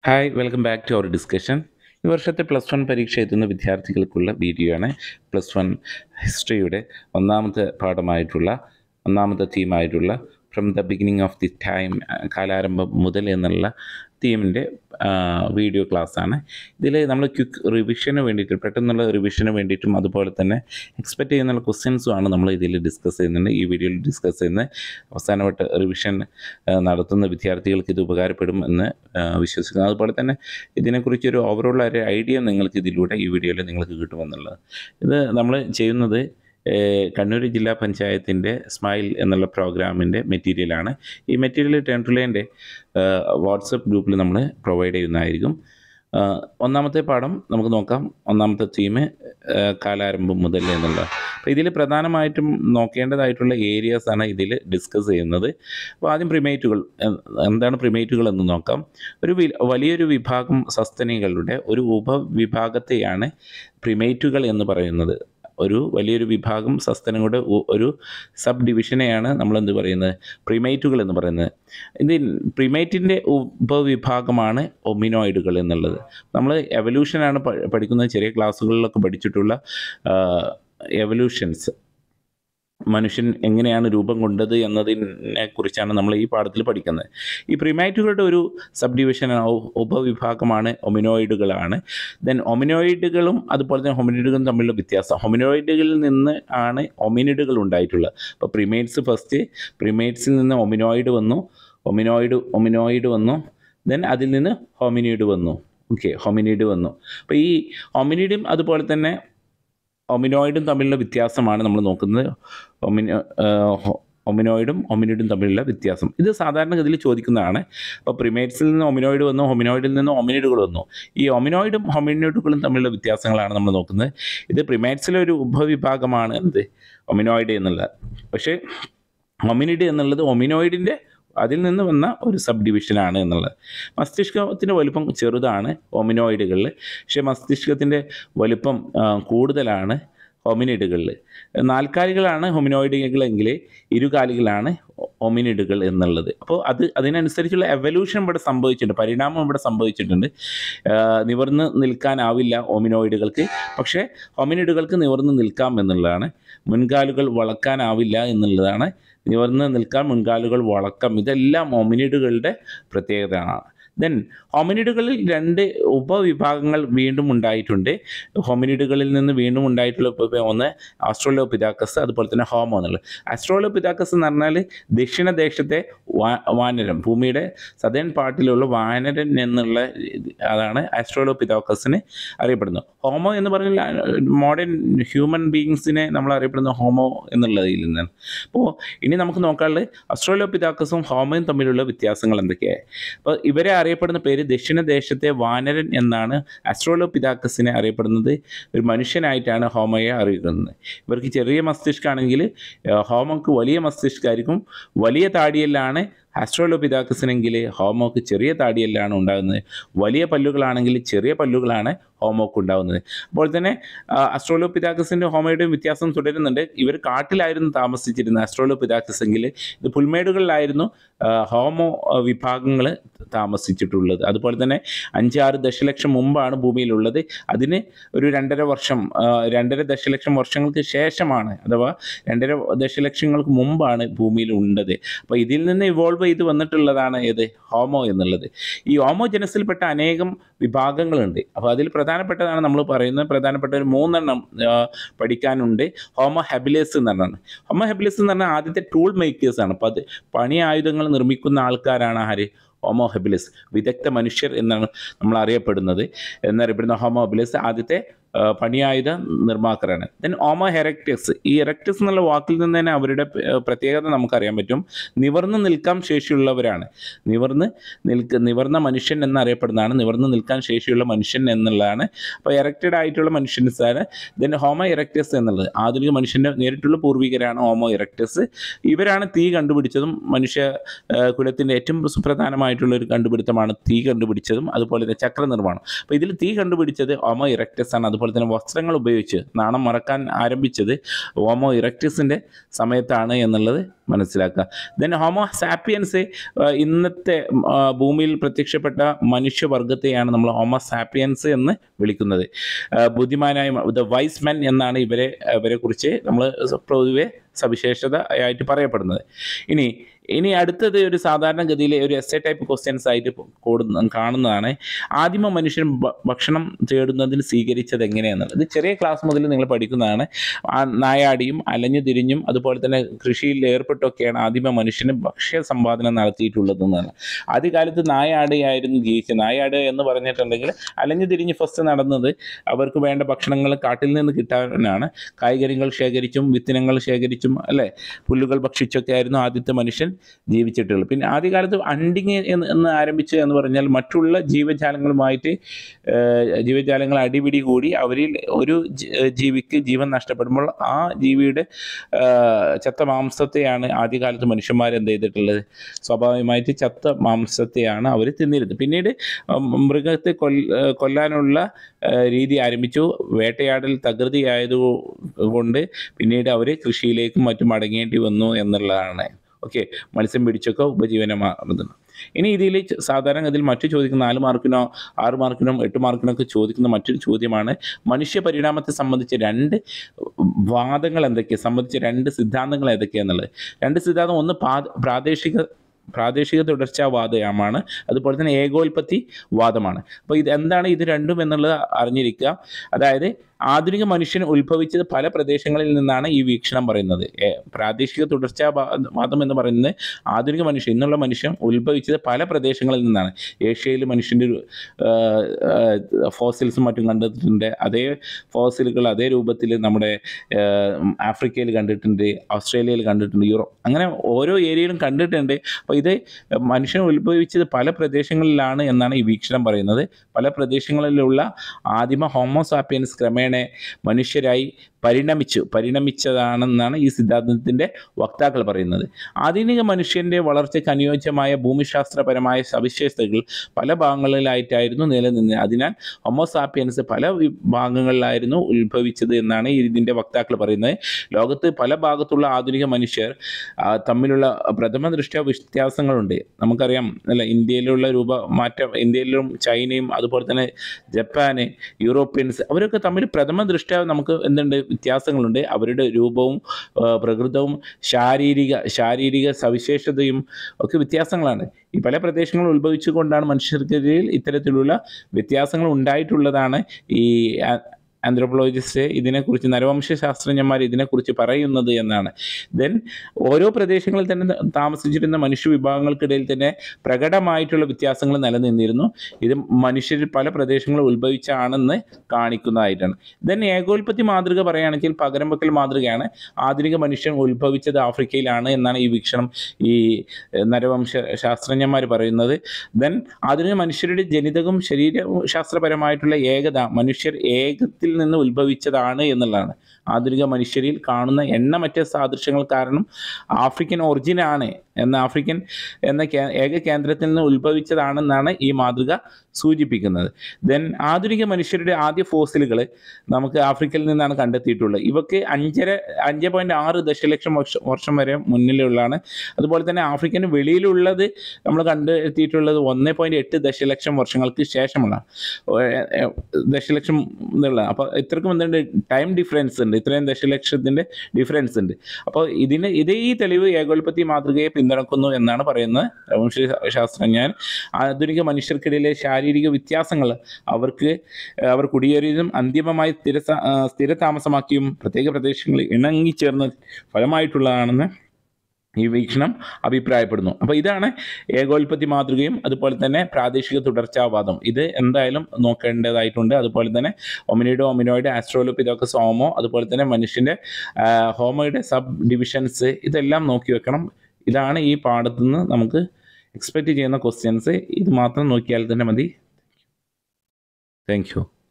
hi welcome back to our discussion ഈ വർഷത്തെ plus one പരീക്ഷ എഴുതുന്ന വിദ്യാർത്ഥികൾക്കുള്ള വീഡിയോ ആണ് പ്ലസ് വൺ ഹിസ്റ്ററിയുടെ ഒന്നാമത്തെ പാഠമായിട്ടുള്ള ഒന്നാമത്തെ തീമായിട്ടുള്ള from the beginning of the time കാലാരംഭം മുതൽ എന്നുള്ള തീമിൻ്റെ വീഡിയോ ക്ലാസ്സാണ് ഇതിൽ നമ്മൾ ക്വിക്ക് റിവിഷന് വേണ്ടിയിട്ട് പെട്ടെന്നുള്ള റിവിഷന് വേണ്ടിയിട്ടും അതുപോലെ തന്നെ എക്സ്പെക്റ്റ് ചെയ്യുന്ന ക്വസ്റ്റ്യൻസും ആണ് നമ്മൾ ഇതിൽ ഡിസ്കസ് ചെയ്യുന്നുണ്ട് ഈ വീഡിയോയിൽ ഡിസ്കസ് ചെയ്യുന്നത് അവസാനവട്ട റിവിഷൻ നടത്തുന്ന വിദ്യാർത്ഥികൾക്ക് ഇത് ഉപകാരപ്പെടും എന്ന് ആ, വിശ്വസിക്കുന്നു അതുപോലെ തന്നെ ഇതിനെക്കുറിച്ച് ഒരു ഓവറോൾ ഒരു ഐഡിയ നിങ്ങൾക്ക് ഇതിലൂടെ ഈ വീഡിയോയിൽ നിങ്ങൾക്ക് കിട്ടുമെന്നുള്ളത് ഇത് നമ്മൾ ചെയ്യുന്നത് ഏഹ്, കണ്ണൂർ ജില്ലാ പഞ്ചായത്തിൻ്റെ സ്മൈൽ എന്നുള്ള പ്രോഗ്രാമിൻ്റെ മെറ്റീരിയലാണ് ഈ മെറ്റീരിയൽ ടെൻട്രിലേൻ്റെ വാട്സപ്പ് ഗ്രൂപ്പിൽ നമ്മൾ പ്രൊവൈഡ് ചെയ്യുന്നതായിരിക്കും ആ, ഒന്നാമത്തെ പാഠം നമുക്ക് നോക്കാം ഒന്നാമത്തെ തീം കാലാരംഭം മുതൽ എന്നുള്ള അപ്പോൾ ഇതിൽ പ്രധാനമായിട്ടും നോക്കേണ്ടതായിട്ടുള്ള ഏരിയാസ് ആണ് ഇതിൽ ഡിസ്കസ് ചെയ്യുന്നത് അപ്പോൾ ആദ്യം പ്രിമേറ്റുകൾ എ- എന്താണ് പ്രിമേറ്റുകൾ എന്ന് നോക്കാം ഒരു വി- വലിയൊരു വിഭാഗം സസ്തനികളുടെ ഒരു ഉപവിഭാഗത്തെയാണ് പ്രിമേറ്റുകൾ എന്ന് പറയുന്നത് ഒരു വലിയൊരു വിഭാഗം സസ്തനങ്ങളുടെ ഉ- ഒരു സബ് ഡിവിഷനെയാണ് നമ്മൾ എന്ത് പറയുന്നത് പ്രിമേറ്റുകൾ എന്ന് പറയുന്നത് ഇത് പ്രിമേറ്റിൻ്റെ ഉപവിഭാഗമാണ് ഒമിനോയിഡുകൾ എന്നുള്ളത് നമ്മൾ എവല്യൂഷനാണ് പ- പഠിക്കുന്നത് ചെറിയ ക്ലാസ്സുകളിലൊക്കെ പഠിച്ചിട്ടുള്ള എവല്യൂഷൻസ് മനുഷ്യൻ എങ്ങനെയാണ് രൂപം കൊണ്ടത് എന്നതിനെ കുറിച്ചാണ് നമ്മൾ ഈ പാഠത്തിൽ പഠിക്കുന്നത് ഈ പ്രിമേറ്റുകളുടെ ഒരു സബ് ഡിവിഷൻ ഉപവിഭാഗമാണ് ഒമിനോയിഡുകളാണ് ദെൻ ഒമിനോയിഡുകളും അതുപോലെ തന്നെ ഹൊമിനിഡുകളും തമ്മിലുള്ള വ്യത്യാസം ഹൊമിനോയിഡുകളിൽ നിന്ന് ആണ് ഒമിനിഡുകൾ ഉണ്ടായിട്ടുള്ളത് അപ്പോൾ പ്രിമേറ്റ്സ് ഫസ്റ്റ് പ്രിമേറ്റ്സിൽ നിന്ന് ഒമിനോയിഡ് വന്നു ഒമിനോയിഡ് ഒമിനോയിഡ് വന്നു ദെൻ അതിൽ നിന്ന് ഹോമിനീഡ് വന്നു ഓക്കെ ഹോമിനീഡ് വന്നു അപ്പോൾ ഈ ഹോമിനീഡും അതുപോലെ തന്നെ ഒമിനോയിഡും തമ്മിലുള്ള വ്യത്യാസമാണ് നമ്മൾ നോക്കുന്നത് ഒമിനോ ഒമിനോയിഡും ഒമിനിഡും തമ്മിലുള്ള വ്യത്യാസം ഇത് സാധാരണഗതിയിൽ ചോദിക്കുന്നതാണ് അപ്പോൾ പ്രിമേറ്റ്സിൽ നിന്ന് ഒമിനോയിഡ് വന്നു ഹൊമിനോയിഡിൽ നിന്ന് ഒമിനിഡുകൾ വന്നു ഈ ഒമിനോയിഡും ഹൊമിനോയിഡുകളും തമ്മിലുള്ള വ്യത്യാസങ്ങളാണ് നമ്മൾ നോക്കുന്നത് ഇത് പ്രിമേറ്റ്സിലെ ഒരു ഉപവിഭാഗമാണ് എന്ത് ഒമിനോയിഡ് എന്നുള്ളത് പക്ഷേ ഒമിനിഡ് എന്നുള്ളത് ഒമിനോയിഡിൻ്റെ അതിൽ നിന്ന് വന്ന ഒരു സബ് ഡിവിഷനാണ് എന്നുള്ളത് മസ്തിഷ്കത്തിൻ്റെ വലുപ്പം ചെറുതാണ് ഒമിനോയിഡുകളിൽ പക്ഷേ മസ്തിഷ്കത്തിൻ്റെ വലുപ്പം ആ, കൂടുതലാണ് ഹൊമിനിഡുകളിൽ നാൽക്കാലികളാണ് ഹൊമിനോയിഡുകളെങ്കിൽ ഇരുകാലികളാണ് ഒമിനിഡുകൾ എന്നുള്ളത് അപ്പോൾ അത് അതിനനുസരിച്ചുള്ള എവല്യൂഷൻ ഇവിടെ സംഭവിച്ചിട്ടുണ്ട് പരിണാമം ഇവിടെ സംഭവിച്ചിട്ടുണ്ട് ആ, നിവർന്ന് നിൽക്കാനാവില്ല ഒമിനോയിഡുകൾക്ക് പക്ഷേ ഹൊമിനിഡുകൾക്ക് നിവർന്ന് നിൽക്കാം എന്നുള്ളതാണ് മുൻകാലുകൾ വളക്കാനാവില്ല എന്നുള്ളതാണ് നിവർന്ന് നിൽക്കാൻ മുൻകാലുകൾ വളക്കം ഇതെല്ലാം ഒമിനിഡുകളുടെ പ്രത്യേകതയാണ് ദെൻ ഹോമിനിഡുകളിൽ രണ്ട് ഉപവിഭാഗങ്ങൾ വീണ്ടും ഉണ്ടായിട്ടുണ്ട് ഹോമിനിഡുകളിൽ നിന്ന് വീണ്ടും ഉണ്ടായിട്ടുള്ള ഉപ- ഒന്ന് ആസ്ട്രോലോപിതാക്കസ് അതുപോലെ തന്നെ ഹോമോ എന്നുള്ളത് ആസ്ട്രോലോപിതാക്കസ് എന്ന് പറഞ്ഞാൽ ദക്ഷിണദേശത്തെ വാ- വാനരം ഭൂമിയുടെ സദേൺ പാർട്ടിലുള്ള വാനരൻ എന്നുള്ള ഇത് അതാണ് ആസ്ട്രോലോപിതാക്കസിന് അറിയപ്പെടുന്നത് ഹോമോ എന്ന് പറഞ്ഞാൽ മോഡേൺ ഹ്യൂമൻ ബീയിങ്സിനെ നമ്മൾ അറിയപ്പെടുന്ന ഹോമോ എന്നുള്ളതിൽ നിന്നാണ് അപ്പോൾ ഇനി നമുക്ക് നോക്കാനുള്ളത് അസ്ട്രോലോപിതാക്കസും ഹോമോയും തമ്മിലുള്ള വ്യത്യാസങ്ങൾ എന്തൊക്കെയാണ് അപ്പോൾ ഇവരെ അറിയപ്പെടുന്ന പേര് ദക്ഷിണദേശത്തെ വാനരൻ എന്നാണ് അസ്ട്രോലോപിതാക്കസിനെ അറിയപ്പെടുന്നത് ഒരു മനുഷ്യനായിട്ടാണ് ഹോമോയെ അറിയുന്നത് ഇവർക്ക് ചെറിയ മസ്തിഷ്കമാണെങ്കിൽ ഹോമോക്ക് വലിയ മസ്തിഷ്കമായിരിക്കും വലിയ താടിയെല്ലാണ് ആസ്ട്രോലോപിതാക്കസിനെങ്കിൽ ഹോമോക്ക് ചെറിയ താടിയെല്ലാണ് ഉണ്ടാകുന്നത് വലിയ പല്ലുകളാണെങ്കിൽ ചെറിയ പല്ലുകളാണ് ഹോമോക്ക് ഉണ്ടാകുന്നത് അപ്പോൾ തന്നെ അസ്ട്രോലോപിതാക്കസിൻ്റെ ഹോമോയുടെയും വ്യത്യാസം തുടരുന്നുണ്ട് ഇവർ കാട്ടിലായിരുന്നു താമസിച്ചിരുന്നത് അസ്ട്രോലോപിതാക്കസ് എങ്കിൽ ഇത് പുൽമേടുകളിലായിരുന്നു ആ, ഹോമോ വിഭാഗങ്ങൾ താമസിച്ചിട്ടുള്ളത് അതുപോലെ തന്നെ അഞ്ചാറ് ദശലക്ഷം മുമ്പാണ് ഭൂമിയിലുള്ളത് അതിന് ഒരു രണ്ടര വർഷം ആ, രണ്ടര ദശലക്ഷം വർഷങ്ങൾക്ക് ശേഷമാണ് അഥവാ രണ്ടര ദശലക്ഷങ്ങൾക്ക് മുമ്പാണ് ഭൂമിയിൽ ഉണ്ടത് അപ്പോൾ ഇതിൽ നിന്ന് ഇവോൾവ് ചെയ്ത് വന്നിട്ടുള്ളതാണ് ഏത് ഹോമോ എന്നുള്ളത് ഈ ഹോമോ ജനസിൽപ്പെട്ട അനേകം വിഭാഗങ്ങളുണ്ട് അപ്പോൾ അതിൽ പ്രധാനപ്പെട്ടതാണ് നമ്മൾ പറയുന്നത് പ്രധാനപ്പെട്ട ഒരു മൂന്നെണ്ണം ആ, പഠിക്കാനുണ്ട് ഹോമോ ഹെബിലേസ് എന്ന് പറഞ്ഞാണ് ഹോമോ ഹെബിലേസ് എന്ന് പറഞ്ഞാൽ ആദ്യത്തെ ടൂൾ മേക്കേഴ്സ് ആണ് അപ്പോൾ അത് പണി ആയുധങ്ങൾ നിർമ്മിക്കുന്ന ആൾക്കാരാണ് ആര് ഹോമോ ഹെബിലിസ് വിദഗ്ധ മനുഷ്യർ എന്നാണ് നമ്മൾ അറിയപ്പെടുന്നത് എന്നറിയപ്പെടുന്ന ഹോമോ ഹെബിലിസ് ആദ്യത്തെ ആ, പണിയായുധ നിർമ്മാക്കറാണ് ദെൻ ഹോമോ ഹെറക്ടസ് ഈ എറക്ടസ് എന്നുള്ള വാക്കിൽ നിന്ന് തന്നെ അവരുടെ പ- ആ, പ്രത്യേകത നമുക്കറിയാൻ പറ്റും നിവർന്ന് നിൽക്കാൻ ശേഷിയുള്ളവരാണ് നിവർന്ന് നിൽക്ക നിവർന്ന മനുഷ്യൻ എന്നറിയപ്പെടുന്നതാണ് നിവർന്ന് നിൽക്കാൻ ശേഷിയുള്ള മനുഷ്യൻ എന്നുള്ളതാണ് അപ്പോൾ എറക്റ്റഡ് ആയിട്ടുള്ള മനുഷ്യൻസാണ് ദെൻ ഹോമോ ഇറക്ടസ് എന്നുള്ളത് ആധുനിക മനുഷ്യൻ്റെ നേരിട്ടുള്ള പൂർവികരാണ് ഹോമോ ഇറക്ടസ് ഇവരാണ് തീ കണ്ടുപിടിച്ചതും മനുഷ്യ ആ, കുലത്തിൻ്റെ ഏറ്റവും സുപ്രധാനമായിട്ടുള്ള ഒരു കണ്ടുപിടുത്തമാണ് തീ കണ്ടുപിടിച്ചതും അതുപോലെ തന്നെ ചക്ര നിർമ്മാണം അപ്പോൾ ഇതിൽ തീ കണ്ടുപിടിച്ചത് ഹോമോ ഇറക്ടസ് ആണ് അതുപോലെ തന്നെ വസ്ത്രങ്ങൾ ഉപയോഗിച്ച് നാണം മറക്കാൻ ആരംഭിച്ചത് ഹോമോ ഇറക്ടസിൻ്റെ സമയത്താണ് എന്നുള്ളത് മനസ്സിലാക്കുക ദെൻ ഹോമോ സാപ്പിയൻസ് ഇന്നത്തെ ആ, ഭൂമിയിൽ പ്രത്യക്ഷപ്പെട്ട മനുഷ്യവർഗത്തെയാണ് നമ്മൾ ഹോമോ സാപ്പിയൻസ് എന്ന് വിളിക്കുന്നത് ആ, ബുദ്ധിമാനായ ദ വൈസ് മെൻ എന്നാണ് ഇവരെ ഇവരെ കുറിച്ച് നമ്മൾ പൊതുവെ സവിശേഷത ആയിട്ട് പറയപ്പെടുന്നത് ഇനി ഇനി അടുത്തത് ഒരു സാധാരണഗതിയിലെ ഒരു എസ് എ ടൈപ്പ് ക്വസ്റ്റ്യൻസ് ആയിട്ട് കൂടുന്ന കാണുന്നതാണ് ആദിമ മനുഷ്യൻ ഭ- ഭക്ഷണം തേടുന്നതിന് സ്വീകരിച്ചത് എങ്ങനെയാണെന്നുള്ളത് ഇത് ചെറിയ ക്ലാസ് മുതൽ നിങ്ങൾ പഠിക്കുന്നതാണ് ആ നായാടിയും അലഞ്ഞു തിരിഞ്ഞും അതുപോലെ തന്നെ കൃഷിയിൽ ഏർപ്പെട്ടൊക്കെയാണ് ആദിമ മനുഷ്യന് ഭക്ഷ്യ സമ്പാദനം നടത്തിയിട്ടുള്ളതെന്നാണ് ആദ്യകാലത്ത് നായാടിയായിരുന്നു ജീവിച്ചത് നായാട് എന്ന് പറഞ്ഞിട്ടുണ്ടെങ്കിൽ അലഞ്ഞു തിരിഞ്ഞ് ഫസ്റ്റ് നടന്നത് അവർക്ക് വേണ്ട ഭക്ഷണങ്ങൾ കാട്ടിൽ നിന്ന് കിട്ടാനാണ് കായ്കനികൾ ശേഖരിച്ചും വിത്തിനങ്ങൾ ശേഖരിച്ചും അല്ലേ പുല്ലുകൾ ഭക്ഷിച്ചൊക്കെ ആയിരുന്നു ആദ്യത്തെ മനുഷ്യൻ ജീവിച്ചിട്ടുള്ളത് പിന്നെ ആദ്യകാലത്ത് അണ്ടിങ് എന്ന് എന്ന് ആരംഭിച്ചു എന്ന് പറഞ്ഞാൽ മറ്റുള്ള ജീവജാലങ്ങളുമായിട്ട് ഏഹ്, ജീവജാലങ്ങൾ അടിപിടി കൂടി അവരിൽ ഒരു ജി- ജീവിക്ക് ജീവൻ നഷ്ടപ്പെടുമ്പോൾ ആ ജീവിയുടെ ഏഹ്, ചത്ത മാംസത്തെയാണ് ആദ്യകാലത്ത് മനുഷ്യന്മാർ എന്ത് ചെയ്തിട്ടുള്ളത് സ്വാഭാവികമായിട്ട് ചത്ത മാംസത്തെയാണ് അവർ തിന്നിരുന്നത് പിന്നീട് ഉം, മൃഗത്തെ കൊല്ല കൊല്ലാനുള്ള ഏഹ്, രീതി ആരംഭിച്ചു വേട്ടയാടൽ തകൃതിയായതുകൊണ്ട് പിന്നീട് അവർ കൃഷിയിലേക്കും മറ്റും മടങ്ങേണ്ടി വന്നു എന്നുള്ളതാണ് ഓക്കെ മത്സ്യം പിടിച്ചൊക്കെ ഉപജീവനമാകുന്നത് ഇനി ഇതിൽ സാധാരണഗതിയിൽ മറ്റു ചോദിക്കുന്ന നാല് മാർക്കിനോ ആറ് മാർക്കിനോ എട്ട് മാർക്കിനോ ഒക്കെ ചോദിക്കുന്ന മറ്റൊരു ചോദ്യമാണ് മനുഷ്യ പരിണാമത്തെ സംബന്ധിച്ച് രണ്ട് വാദങ്ങൾ എന്തൊക്കെയാണ് സംബന്ധിച്ച് രണ്ട് സിദ്ധാന്തങ്ങൾ ഏതൊക്കെയാണെന്നുള്ളത് രണ്ട് സിദ്ധാന്തം ഒന്ന് പാ- പ്രാദേശിക പ്രാദേശിക തുടർച്ചാവാദമാണ് അതുപോലെ തന്നെ ഏകോൽപത്തി വാദമാണ് അപ്പോൾ ഇത് എന്താണ് ഇത് രണ്ടും എന്നുള്ളത് അറിഞ്ഞിരിക്കുക അതായത് ആധുനിക മനുഷ്യൻ ഉത്ഭവിച്ചത് പല പ്രദേശങ്ങളിൽ നിന്നാണ് ഈ വീക്ഷണം പറയുന്നത് ഏ, പ്രാദേശിക തുടർച്ചാ വാ- വാദം എന്ന് പറയുന്നത് ആധുനിക മനുഷ്യൻ ഇന്നുള്ള മനുഷ്യൻ ഉത്ഭവിച്ചത് പല പ്രദേശങ്ങളിൽ നിന്നാണ് ഏഷ്യയിൽ മനുഷ്യൻ്റെ ഒരു ഫോസിൽസും മറ്റും കണ്ടിട്ടുണ്ട് അതേ ഫോസിലുകൾ അതേ രൂപത്തിൽ നമ്മുടെ ഏഹ്, ആഫ്രിക്കയിൽ കണ്ടിട്ടുണ്ട് ഓസ്ട്രേലിയയിൽ കണ്ടിട്ടുണ്ട് യൂറോപ്പ് അങ്ങനെ ഓരോ ഏരിയയിലും കണ്ടിട്ടുണ്ട് അപ്പോൾ ഇത് മനുഷ്യൻ ഉത്ഭവിച്ചത് പല പ്രദേശങ്ങളിലാണ് എന്നാണ് ഈ വീക്ഷണം പറയുന്നത് പല പ്രദേശങ്ങളിലുള്ള ആദിമ ഹോമോസാപ്പിയൻസ് ക്രമേണ മനുഷ്യരായി പരിണമിച്ചു പരിണമിച്ചതാണെന്നാണ് ഈ സിദ്ധാന്തത്തിൻ്റെ വക്താക്കൾ പറയുന്നത് ആധുനിക മനുഷ്യൻ്റെ വളർച്ചയ്ക്ക് അനുയോജ്യമായ ഭൂമിശാസ്ത്രപരമായ സവിശേഷതകൾ പല ഭാഗങ്ങളിലായിട്ടായിരുന്നു നിലനിന്നത് അതിനാൽ ഹോമോസാപ്പിയൻസ് പല വി- ഭാഗങ്ങളിലായിരുന്നു ഉത്ഭവിച്ചത് എന്നാണ് ഇതിൻ്റെ വക്താക്കൾ പറയുന്നത് ലോകത്ത് പല ഭാഗത്തുള്ള ആധുനിക മനുഷ്യർ ആ, തമ്മിലുള്ള പ്രഥമ ദൃഷ്ട്യ വ്യത്യാസങ്ങളുണ്ട് നമുക്കറിയാം അല്ല ഇന്ത്യയിലുള്ള രൂപ മാറ്റം ഇന്ത്യയിലും ചൈനയും അതുപോലെ തന്നെ ജപ്പാന് യൂറോപ്യൻസ് അവരൊക്കെ തമ്മിൽ പ്രഥമ ദൃഷ്ട്യ നമുക്ക് എന്തുണ്ട് വ്യത്യാസങ്ങളുണ്ട് അവരുടെ രൂപവും ആ, പ്രകൃതവും ശാരീരിക ശാരീരിക സവിശേഷതയും ഒക്കെ വ്യത്യാസങ്ങളാണ് ഈ പല പ്രദേശങ്ങളും ഉത്ഭവിച്ചുകൊണ്ടാണ് മനുഷ്യർക്കിടയിൽ ഇത്തരത്തിലുള്ള വ്യത്യാസങ്ങൾ ഉണ്ടായിട്ടുള്ളതാണ് ഈ ആ- ആന്ത്രോപോളജിസ്റ്റ് ഇതിനെക്കുറിച്ച് നരവംശ ശാസ്ത്രജ്ഞന്മാർ ഇതിനെക്കുറിച്ച് പറയുന്നത് എന്നാണ് ദെൻ ഓരോ പ്രദേശങ്ങളിൽ തന്നെ താമസിച്ചിരുന്ന മനുഷ്യ വിഭാഗങ്ങൾക്കിടയിൽ തന്നെ പ്രകടമായിട്ടുള്ള വ്യത്യാസങ്ങൾ നിലനിന്നിരുന്നു ഇത് മനുഷ്യരിൽ പല പ്രദേശങ്ങളും ഉത്ഭവിച്ചാണെന്ന് കാണിക്കുന്നതായിട്ടാണ് ദെൻ ഏകോൽപത്തി മാതൃക പറയുകയാണെങ്കിൽ പകരം വെക്കൽ മാതൃകയാണ് ആധുനിക മനുഷ്യൻ ഉത്ഭവിച്ചത് ആഫ്രിക്കയിലാണ് എന്നാണ് ഈ വീക്ഷണം ഈ ഏഹ്, നരവംശ ശാസ്ത്രജ്ഞന്മാർ പറയുന്നത് ദെൻ ആധുനിക മനുഷ്യരുടെ ജനിതകം ശരീരശാസ്ത്രപരമായിട്ടുള്ള ഏകത മനുഷ്യർ ഏകത്തിൽ നിന്ന് ഉത്ഭവിച്ചതാണ് എന്നുള്ളതാണ് ആധുനിക മനുഷ്യരിൽ കാണുന്ന എണ്ണമറ്റ സാദൃശ്യങ്ങൾ കാരണം ആഫ്രിക്കൻ ഒറിജിനാണ് എന്ന ആഫ്രിക്കൻ എന്ന കേ- ഏക കേന്ദ്രത്തിൽ നിന്ന് ഉത്ഭവിച്ചതാണെന്നാണ് ഈ മാതൃക സൂചിപ്പിക്കുന്നത് ദെൻ ആധുനിക മനുഷ്യരുടെ ആദ്യ ഫോസിലുകൾ നമുക്ക് ആഫ്രിക്കയിൽ നിന്നാണ് കണ്ടെത്തിയിട്ടുള്ളത് ഇവക്ക് അഞ്ചര അഞ്ച് പോയിൻറ്റ് ആറ് ദശലക്ഷം വർഷം വർഷം വരെ മുന്നിലുള്ളതാണ് അതുപോലെ തന്നെ ആഫ്രിക്കന് വെളിയിലുള്ളത് നമ്മൾ കണ്ടെത്തിയിട്ടുള്ളത് ഒന്ന് പോയിൻറ്റ് എട്ട് ദശലക്ഷം വർഷങ്ങൾക്ക് ശേഷമുള്ള ദശലക്ഷം എന്നുള്ള അപ്പോൾ ഇത്രക്കും എന്തുണ്ട് ടൈം ഡിഫറൻസ് ഉണ്ട് ഇത്രയും ദശലക്ഷത്തിൻ്റെ ഡിഫറൻസ് ഉണ്ട് അപ്പോൾ ഇതിന് ഇതേ ഈ തെളിവ് ഏകോൽപത്തി മാതൃകയെ പിന്തുണക്കുന്നു എന്നാണ് പറയുന്നത് വംശ ശാസ്ത്രജ്ഞൻ ആധുനിക മനുഷ്യർക്കിടയിലെ ശാരീരിക വ്യത്യാസങ്ങൾ അവർക്ക് അവർ കുടിയേറിയതും അന്തിമമായി സ്ഥിര സ്ഥിര താമസമാക്കിയും പ്രത്യേക പ്രദേശങ്ങളിൽ ഇണങ്ങിച്ചേർന്ന ഫലമായിട്ടുള്ളതാണെന്ന് ഈ വീക്ഷണം അഭിപ്രായപ്പെടുന്നു അപ്പോൾ ഇതാണ് ഏകോൽപത്തി മാതൃകയും അതുപോലെ തന്നെ പ്രാദേശിക തുടർച്ചാവാദം ഇത് എന്തായാലും നോക്കേണ്ടതായിട്ടുണ്ട് അതുപോലെ തന്നെ ഒമിനോയിഡ് ഒമിനോയിഡ് ആസ്ട്രോലോപിതോക്കസ് ഹോമോ അതുപോലെ തന്നെ മനുഷ്യൻ്റെ ആ, ഹോമോയുടെ സബ് ഡിവിഷൻസ് ഇതെല്ലാം നോക്കി വെക്കണം ഇതാണ് ഈ പാഠത്തു നിന്ന് നമുക്ക് എക്സ്പെക്റ്റ് ചെയ്യുന്ന ക്വസ്റ്റ്യൻസ് ഇത് മാത്രം നോക്കിയാൽ തന്നെ മതി താങ്ക് യു